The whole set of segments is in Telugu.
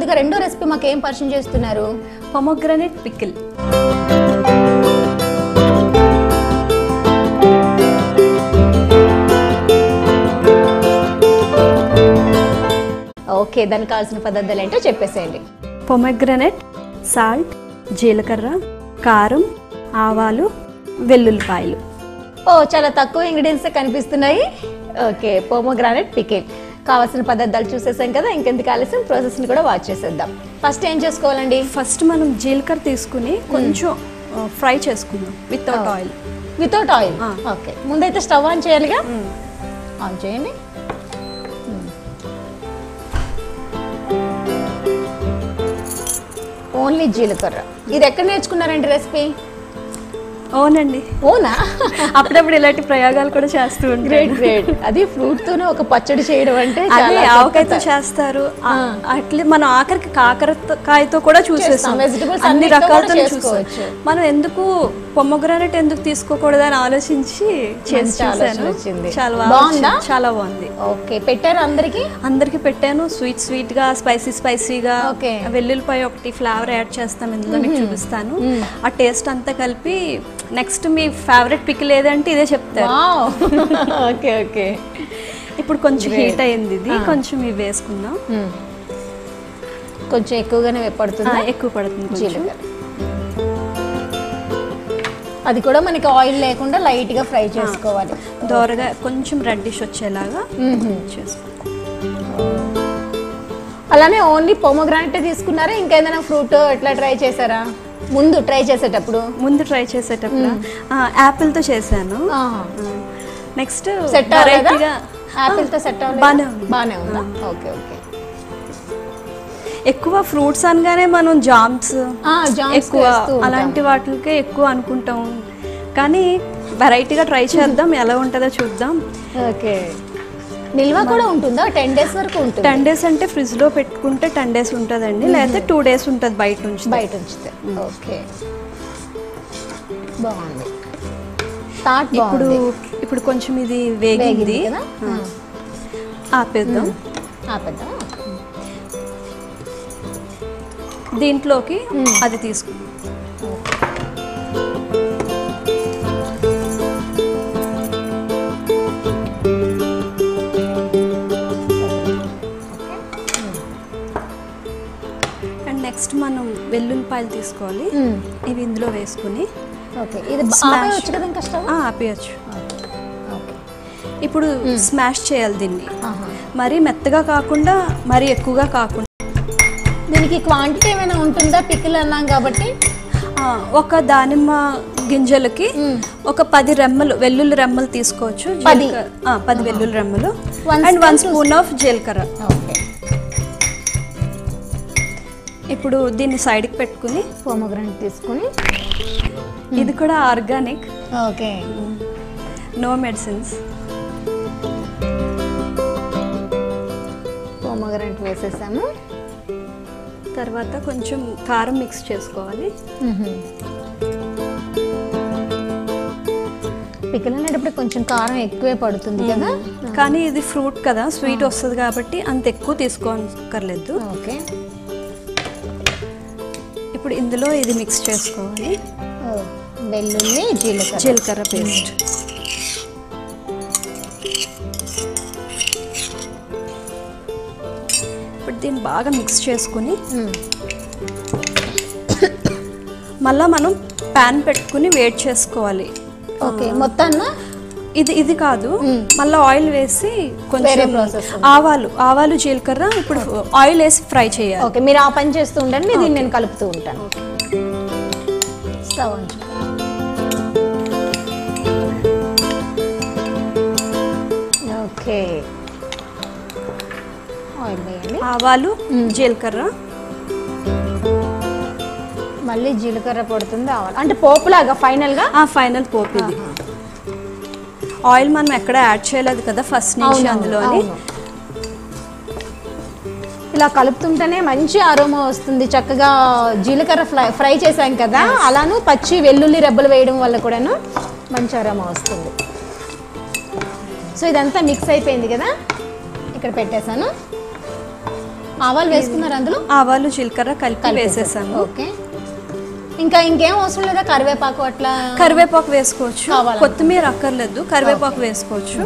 ముందుగా రెండో రెసిపీ మాకు ఏం పరిచయం చేస్తున్నారు పొమోగ్రనేట్ పికిల్ ఓకే దానికి కావాల్సిన పదార్థాలు ఏంటో చెప్పేసేయండి పొమగ్రనేట్ సాల్ట్ జీలకర్ర కారం ఆవాలు వెల్లుల్లిపాయలు ఓ చాలా తక్కువ ఇంగ్రీడియంట్స్ కనిపిస్తున్నాయి ఓకే పోమోగ్రానైట్ పికిల్ కావాల్సిన పదార్థాలు చూసేసాం కదా ఇంకెందుకు ఆలస్యం ప్రాసెస్ని కూడా వాచ్ చేసేద్దాం ఫస్ట్ ఏం చేసుకోవాలండి ఫస్ట్ మనం జీలకర్ర తీసుకుని కొంచెం ఫ్రై చేసుకుందాం వితౌట్ ఆయిల్ వితౌట్ ఆయిల్ ఆ. ఓకే ముందైతే స్టవ్ ఆన్ చేయాలిగా ఆన్ చేయండి ఓన్లీ జీలకర్ర ఇది ఎక్కడ నేర్చుకున్నారండి రెసిపీ అవునండి ఓనా అప్పుడప్పుడు ఇలాంటి ప్రయోగాలు కూడా చేస్తూ ఉంటారు గ్రేట్ గ్రేట్ అది ఫ్రూట్ తోనే ఒక పచ్చడి చేయడం అంటే అదే చాలా ఆవకాయతో కొత్త. చేస్తారు ఆ, అట్లే మనం ఆఖరికి కాకరకాయతో కూడా చూసేస్తాం Vegetables అన్ని అన్నిటితో కూడా రకాలతో చేసుకోవచ్చు. చూసుకోవచ్చు మనం ఎందుకు పొమ్మగ్రానైట్ ఎందుకు తీసుకోకూడదు అని ఆలోచించి చేసి మంచి ఆలోచన చూశాను వచ్చింది. చాలా బాగా బాగుందా? వచ్చింది. చాలా బాగుంది ఓకే పెట్టారు అందరికి అందరికి పెట్టాను స్వీట్ స్వీట్ గా స్పైసీ స్పైసీగా Okay. వెల్లుల్లిపాయ ఒకటి ఫ్లేవర్ యాడ్ చేస్తాం ఇందులో మీకు చూపిస్తాను ఆ టేస్ట్ అంతా కలిపి నెక్స్ట్ మీ ఫేవరెట్ పికిల్ ఏదంటే ఇదే చెప్తారు ఓకే ఓకే ఇప్పుడు కొంచెం హీట్ అయింది ఇది కొంచెం ఇవి వేసుకుందాం కొంచెం ఎక్కువగానే ఆ, పడుతుంది ఎక్కువ పడుతుంది కొంచెం జీలకర్ర అది కూడా మనకి ఆయిల్ లేకుండా లైట్ గా ఫ్రై చేసుకోవాలి దోరగా కొంచెం రెడ్డిష్ వచ్చేలాగా చేసుకో అలానే ఓన్లీ పొమోగ్రానైట్ తీసుకున్నారా ఇంకేదైనా ఫ్రూట్ ఎట్లా ట్రై చేశారా ముందు ట్రై చేసేటప్పుడు ముందు ట్రై చేసేటప్పుడు యాపిల్తో చేశాను నెక్స్ట్ సెట్ అవ్వలేదా వెరైటీగా యాపిల్ తో సెట్ అవ్వలేదా బానే ఉంది. బానే ఉందా ఓకే ఓకే ఎక్కువ ఫ్రూట్స్ అనగానే మనం జామ్స్ ఆ, jams ఎక్కువ వేస్తూ ఉంటాం. అలాంటి వాటికే ఎక్కువ అనుకుంటాం కానీ వెరైటీగా ట్రై చేద్దాం ఎలా ఉంటుందో చూద్దాం ఓకే నిల్వ కూడా ఉంటుందా టెన్ డేస్ వరకు ఉంటుంది టెన్ డేస్ అంటే ఫ్రిడ్జ్ లో పెట్టుకుంటే టెన్ డేస్ ఉంటుందండి లేకపోతే టూ డేస్ ఉంటుంది బయట నుంచి బయట ఉంచితే ఓకే బాగుంది థాట్ ఇప్పుడు బాగుంది ఇప్పుడు కొంచెం ఇది వేగింది వేగింది కదా ఆపేద్దాం ఆపేద్దాం దీంట్లోకి అది తీసుకుందాం అండ్ నెక్స్ట్ మనం వెల్లుల్లిపాయలు తీసుకోవాలి ఇవి ఇందులో వేసుకుని ఓకే ఇది Smash. ఆపేయచ్చు కదా ఇంకా స్టవ్ ఆ, ఆపేయచ్చు ఓకే ఇప్పుడు స్మాష్ చేయాలి దీన్ని ఆహా. మరీ మెత్తగా కాకుండా మరీ ఎక్కువగా కాకుండా దీనికి క్వాంటిటీ ఏమైనా ఉంటుందా పికిల్ అన్నాం కాబట్టి ఆ, ఒక దానిమ్మ గింజలకి ఒక పది రెమ్మలు వెల్లుల్లి రెమ్మలు తీసుకోవచ్చు పది? జీలకర్ర- ఆ, పది వెల్లుల్లి రెమ్మలు One and one spoon spoon of జీలకర్ర ఓకే ఇప్పుడు దీన్ని సైడ్కి పెట్టుకుని పోమోగ్రానైట్ తీసుకుని ఇది కూడా organic okay no medicines pomegranate వేసేసాము తర్వాత కొంచెం కారం మిక్స్ చేసుకోవాలి పికిల్ అనేటప్పుడు కొంచెం కారం ఎక్కువే పడుతుంది కదా కానీ ఇది ఫ్రూట్ కదా స్వీట్ వస్తుంది కాబట్టి అంత ఎక్కువ తీసుకోక్కర్లేదు ఓకే ఇప్పుడు ఇందులో ఇది మిక్స్ చేసుకోవాలి ఓ, వెల్లుల్లి జీలకర్ర జీలకర్ర పేస్ట్ ఇప్పుడు దీన్ని బాగా మిక్స్ చేసుకుని మ్మ్. మళ్ళా మనం ప్యాన్ పెట్టుకుని వేడి చేసుకోవాలి ఓకే మొత్తాన్న ఇది ఇది కాదు మళ్ళీ ఆయిల్ వేసి వేరే కొంచెం process ఆవాలు ఆవాలు జీలకర్ర ఇప్పుడు ఆయిల్ వేసి ఫ్రై చేయాలి ఓకే మీరు ఆ పని చేస్తూ ఉండండి దీన్ని నేను కలుపుతూ ఉంటాను స్టవ్ ఉంచు ఓకే ఆయిల్ వేయండి ఆవాలు జీలకర్ర మళ్ళీ జీలకర్ర పడుతుంది ఆవాలు అంటే పోపులాగా ఫైనల్గా ఆ ఫైనల్ పోపు ఇది ఆయిల్ మనం ఎక్కడ యాడ్ చేయలేదు కదా ఫస్ట్ నుంచి అందులోని ఇలా కలుపుతుంటేనే మంచి అరోమా వస్తుంది చక్కగా జీలకర్ర ఫ్రై ఫ్రై చేసాం కదా అలాను పచ్చి వెల్లుల్లి రెబ్బలు వేయడం వల్ల కూడాను మంచి అరోమా వస్తుంది సో ఇదంతా మిక్స్ అయిపోయింది కదా ఇక్కడ పెట్టేశాను ఆవాలు వేసుకున్నారు అందులో ఆవాలు జీలకర్ర కలిపి వేసేసాను ఓకే ఇంకా ఇంకేం అవసరం లేదా కరివేపాకు అట్లా కరివేపాకు వేసుకోవచ్చు కావాలా? కొత్తిమీర అక్కర్లేదు కరివేపాకు వేసుకోవచ్చు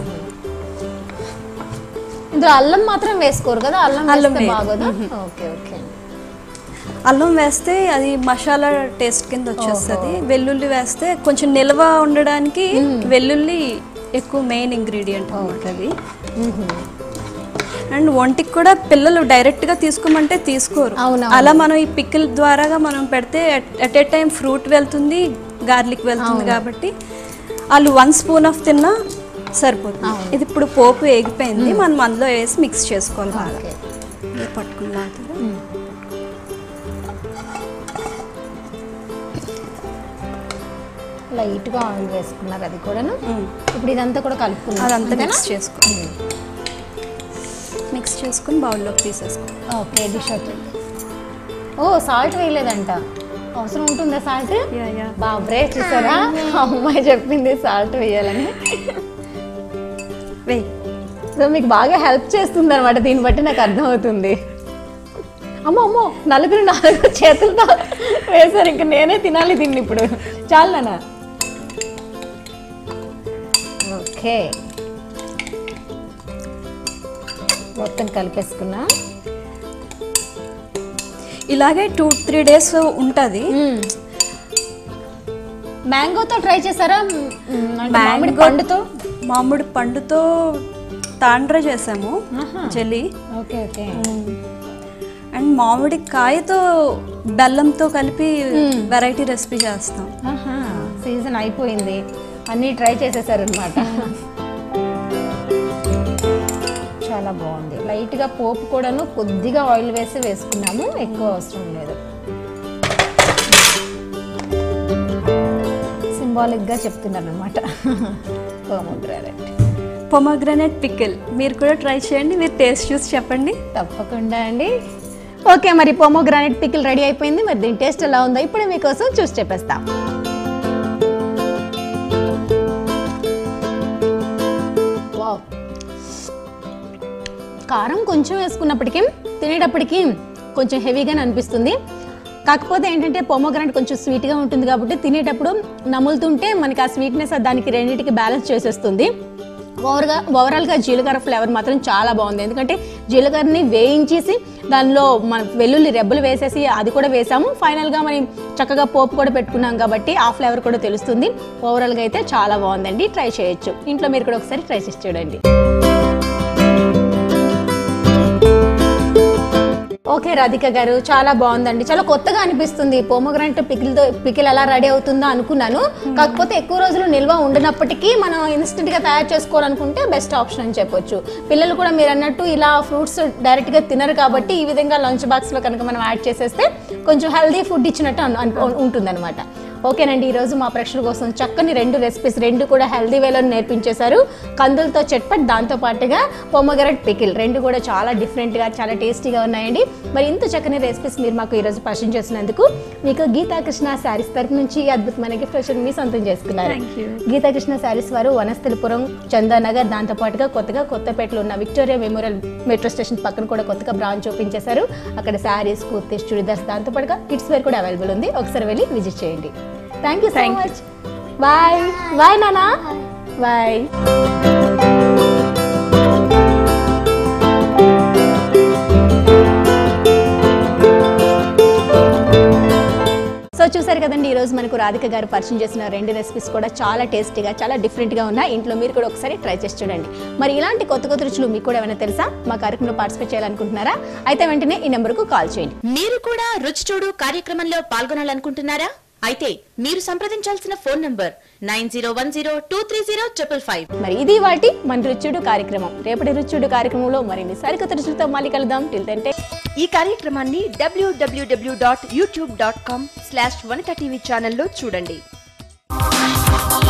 ఇందులో అల్లం మాత్రం వేసుకోరు కదా అల్లం అల్లం వేస్తే వేయరు. బాగోదా ఓకే ఓకే అల్లం వేస్తే అది మసాలా టేస్ట్ కింద వచ్చేస్తుంది వెల్లుల్లి వేస్తే కొంచెం నిల్వ ఉండడానికి వెల్లుల్లి ఎక్కువ మెయిన్ ఇంగ్రీడియంట్ అన్నమాట అది అండ్ ఒంటికి కూడా పిల్లలు డైరెక్ట్ గా తీసుకోమంటే తీసుకోరు అవునవును. అలా మనం ఈ పికిల్ ద్వారాగా మనం పెడితే అట్ ఏ టైం ఫ్రూట్ వెళ్తుంది గార్లిక్ వెళ్తుంది కాబట్టి వాళ్ళు వన్ స్పూన్ ఆఫ్ తిన్నా సరిపోతుంది ఇది ఇప్పుడు పోపు ఏగిపోయింది మనం అందులో వేసి మిక్స్ చేసుకోవాలి బాగా ఓకే ఇది పట్టుకున్న తర్వాత లైట్గా ఆయిల్ వేసుకున్నారు అది కూడాను మ్మ్. ఇప్పుడు ఇదంతా కూడా కలుపుకున్నారు అదంతా అంతేనా? మిక్స్ చేసుకో మిక్స్ చేసుకుని బౌల్లోకి తీసేసుకో okay dish out oh salt వేయలేదంట అవసరం ఉంటుందా సాల్ట్ యా యా బాబ్రే చూసారా అమ్మాయి చెప్పింది సాల్ట్ వేయాలని వెయ్యి సో మీకు బాగా హెల్ప్ చేస్తుంది అనమాట దీన్ని బట్టి నాకు అర్థమవుతుంది అమ్మో అమ్మో నలుగురు నాలుగు చేతులతో వేశారు ఇంక నేనే తినాలి దీన్ని ఇప్పుడు చాలు నాన్న ఓకే మొత్తం కలిపేసుకున్నా ఇలాగే టూ త్రీ డేస్ ఉంటుంది మ్యాంగోతో ట్రై చేశారా మ్, అంటే మామిడి Mango- పండుతో మామిడి పండుతో తాండ్ర చేసాము ఆహా. జెల్లీ ఓకే ఓకే అండ్ మామిడి కాయతో బెల్లంతో కలిపి వెరైటీ రెసిపీ చేస్తాం ఆహా సీజన్ అయిపోయింది అన్నీ ట్రై చేసేసారు అనమాట చాలా బాగుంది లైట్గా పోపు కూడాను కొద్దిగా ఆయిల్ వేసి వేసుకున్నాము ఎక్కువ అవసరం లేదు సింబాలిక్గా చెప్తున్నారు అనమాట పోమోగ్రానైట్ పొమగ్రనేట్ పికిల్ మీరు కూడా ట్రై చేయండి మీరు టేస్ట్ చూసి చెప్పండి తప్పకుండా అండి ఓకే మరి పోమోగ్రానైట్ పికిల్ రెడీ అయిపోయింది మరి దీని టేస్ట్ ఎలా ఉందో ఇప్పుడు మీకోసం చూసి చెప్పేస్తాం వావ్ కారం కొంచెం వేసుకున్నప్పటికీ తినేటప్పటికి కొంచెం హెవీగానే అనిపిస్తుంది కాకపోతే ఏంటంటే పొమోగ్రానైట్ కొంచెం స్వీట్గా ఉంటుంది కాబట్టి తినేటప్పుడు నములుతుంటే మనకి ఆ స్వీట్నెస్ దానికి రెండింటికి బ్యాలెన్స్ చేసేస్తుంది ఓవర్గా ఓవరాల్గా జీలకర్ర ఫ్లేవర్ మాత్రం చాలా బాగుంది ఎందుకంటే జీలకర్రని వేయించేసి దానిలో మన వెల్లుల్లి రెబ్బలు వేసేసి అది కూడా వేసాము ఫైనల్గా మరి చక్కగా పోపు కూడా పెట్టుకున్నాం కాబట్టి ఆ ఫ్లేవర్ కూడా తెలుస్తుంది ఓవరాల్గా అయితే చాలా బాగుందండి ట్రై చేయొచ్చు ఇంట్లో మీరు కూడా ఒకసారి ట్రై చేసి చూడండి ఓకే రాధిక గారు చాలా బాగుందండి చాలా కొత్తగా అనిపిస్తుంది పోమోగ్రానైట్ పికిల్తో పికిల్ ఎలా రెడీ అవుతుందో అనుకున్నాను కాకపోతే ఎక్కువ రోజులు నిల్వ ఉండనప్పటికీ మనం ఇన్స్టెంట్ గా తయారు చేసుకోవాలనుకుంటే బెస్ట్ ఆప్షన్ అని చెప్పొచ్చు పిల్లలు కూడా మీరు అన్నట్టు ఇలా ఫ్రూట్స్ డైరెక్ట్ గా తినరు కాబట్టి ఈ విధంగా లంచ్ బాక్స్ లో కనుక మనం యాడ్ చేసేస్తే కొంచెం హెల్దీ ఫుడ్ ఇచ్చినట్టు ఉంటుంది అనమాట ఓకేనండి ఈరోజు మా ప్రేక్షకుల కోసం చక్కని రెండు రెసిపీస్ రెండు కూడా హెల్దీ వేలో నేర్పించేశారు కందులతో చట్పట్ దాంతో పాటుగా పొమ్మగరట్ పికిల్ రెండు కూడా చాలా డిఫరెంట్గా చాలా టేస్టీగా ఉన్నాయండి మరి ఇంత చక్కని రెసిపీస్ మీరు మాకు ఈరోజు పరిచయం చేసినందుకు మీకు గీతాకృష్ణ శారీస్ తరపు నుంచి ఈ అద్భుతమైన గిఫ్ట్ వచ్చి మీ సొంతం చేసుకున్నారు Thank you. గీతాకృష్ణ శారీస్ వారు వనస్థలిపురం చందానగర్ దాంతో పాటుగా కొత్తగా కొత్తపేటలో ఉన్న విక్టోరియా మెమోరియల్ మెట్రో స్టేషన్ పక్కన కూడా కొత్తగా బ్రాంచ్ ఓపెన్ చేశారు అక్కడ శారీస్ కుర్తీస్ చుడిదార్స్ దాంతో పాటుగా కిడ్స్ వేర్ కూడా అవైలబుల్ ఉంది ఒకసారి వెళ్ళి విజిట్ చేయండి thank you so Thank you. Much bye bye నానా బాయ్ సో చూసారు కదండి ఈ రోజు మనకు రాధిక గారు పరిచయం చేసిన రెండు రెసిపీస్ కూడా చాలా టేస్టీగా చాలా డిఫరెంట్గా ఉన్నాయి ఇంట్లో మీరు కూడా ఒకసారి ట్రై చేసి చూడండి మరి ఇలాంటి కొత్త కొత్త రుచులు మీకు కూడా ఏమైనా తెలుసా మా కార్యక్రమంలో పార్టిసిపేట్ చేయాలనుకుంటున్నారా అయితే వెంటనే ఈ నెంబర్కు కాల్ చేయండి మీరు కూడా రుచి చూడు కార్యక్రమంలో పాల్గొనాలనుకుంటున్నారా అయితే మీరు సంప్రదించాల్సిన phone number nine zero one zero two three zero triple five మరి ఇది వాటి మన రుచుడు కార్యక్రమం రేపటి రుచుడు కార్యక్రమంలో మరిన్ని సరికొత్త రుచులతో మళ్ళీ కలుద్దాం టిల్ అంటే ఈ కార్యక్రమాన్ని W W W dot YouTube dot com slash Vanitha TV ఛానల్లో చూడండి